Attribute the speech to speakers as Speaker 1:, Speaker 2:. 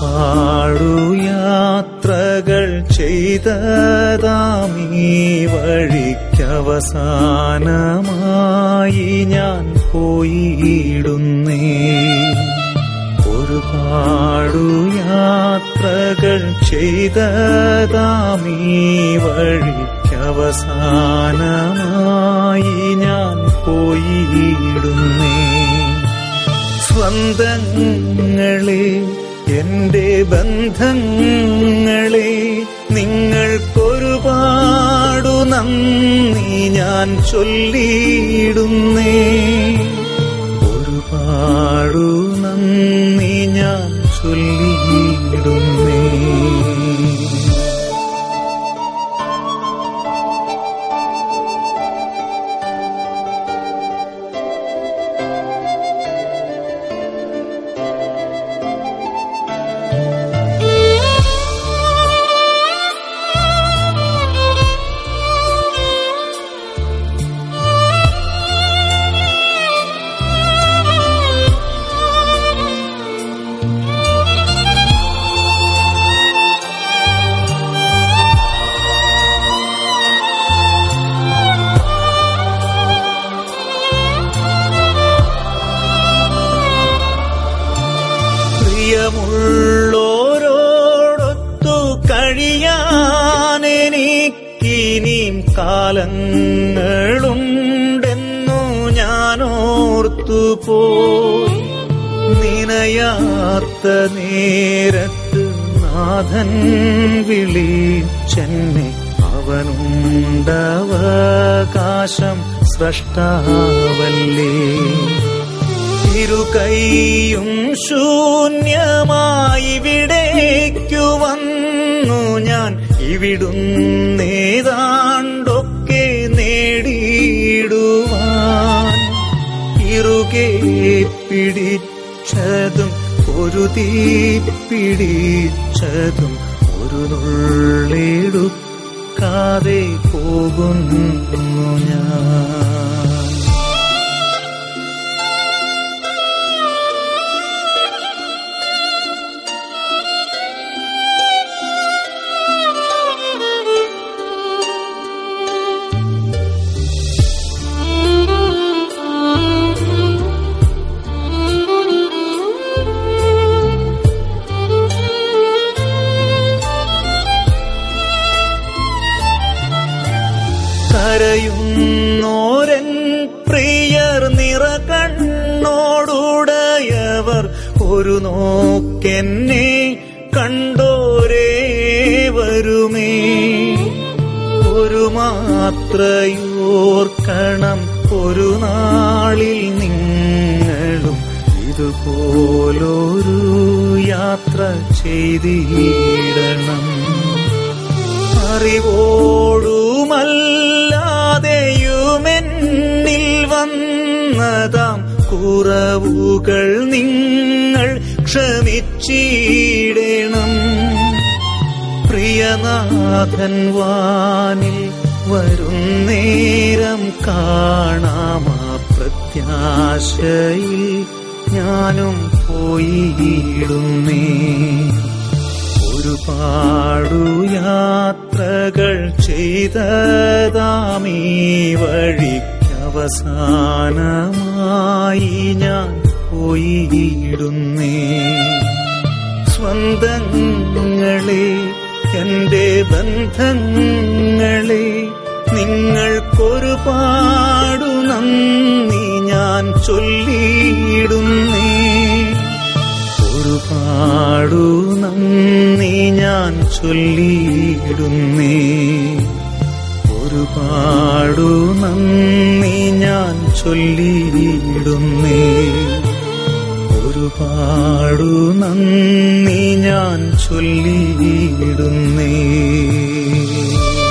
Speaker 1: ഒരുപാടു യാത്രകൾ ചെയ്തതാമീ വഴിക്കവസാനമായി ഞാൻ പോയിടുന്നേ ഒരുപാടു യാത്രകൾ ചെയ്തതാമീ വഴിക്കവസാനമായി ഞാൻ പോയിടുന്നേ സ്വന്തങ്ങളെ എന്റെ ബന്ധങ്ങളെ നിങ്ങൾക്കൊരുപാടു നന്ദി ഞാൻ ചൊല്ലിയിടുന്നേ ഒരുപാടു നന്ദി ഞാൻ ചൊല്ലിയിടുന്നേ പ്രിയമുള്ളോരോടൊത്തു കഴിയാനെനിക്കിനിയും കാലങ്ങളുണ്ടെന്നു ഞാനോർത്തു പോയി നിനയാത്ത നേരത്ത് നാഥൻ വിളിച്ചെന്നെ അവനുണ്ടവകാശം സൃഷ്ടാവല്ലേ ഇരുകൈയും ശൂന്യമായി വിടേക്കു വന്നു ഞാൻ ഇവിടുന്നേതാണ്ടൊക്കെ നേടിയിടുവാൻ ഇറുകെ പിടിച്ചതും ഒരു തീ പിടിച്ചതും ഒരു നുള്ളെടുക്കാതെ പോകുന്നു ഞാൻ കരയുന്നോരൻ പ്രിയർ നിറ കണ്ണോടുടയവർ ഒരു നോക്കെന്നെ കണ്ടോരേ വരുമേ ഒരു മാത്രയോർക്കണം ഒരു നാളിൽ നിങ്ങളും ഇതുപോലൊരു യാത്ര ചെയ്തിടണം അറിവോടുമല്ലാതെയുമെന്നിൽ വന്നതാം കുറവുകൾ നിങ്ങൾ ക്ഷമിച്ചിടണം പ്രിയനാഥൻ വാനിൽ വരുന്നേരം കാണാമാ പ്രത്യാശയിൽ ഞാനും പോയിടുന്നേ ഒരുപാടു യാത്രകൾ ചെയ്തതാമീ വഴിക്കവസാനമായി ഞാൻ പോയിടുന്നേ സ്വന്തങ്ങളെ എന്റെ ബന്ധങ്ങളെ നിങ്ങൾക്കൊരുപാടു നന്ദി ഞാൻ ചൊല്ലിയിടുന്നേ ഒരുപാടു നന്ദി ഞാൻ ചൊല്ലിയിടുന്നേ ഒരുപാടു നന്ദി ഞാൻ ചൊല്ലിയിടുന്നേ ഒരുപാടു നന്ദി ഞാൻ ചൊല്ലിയിടുന്നേ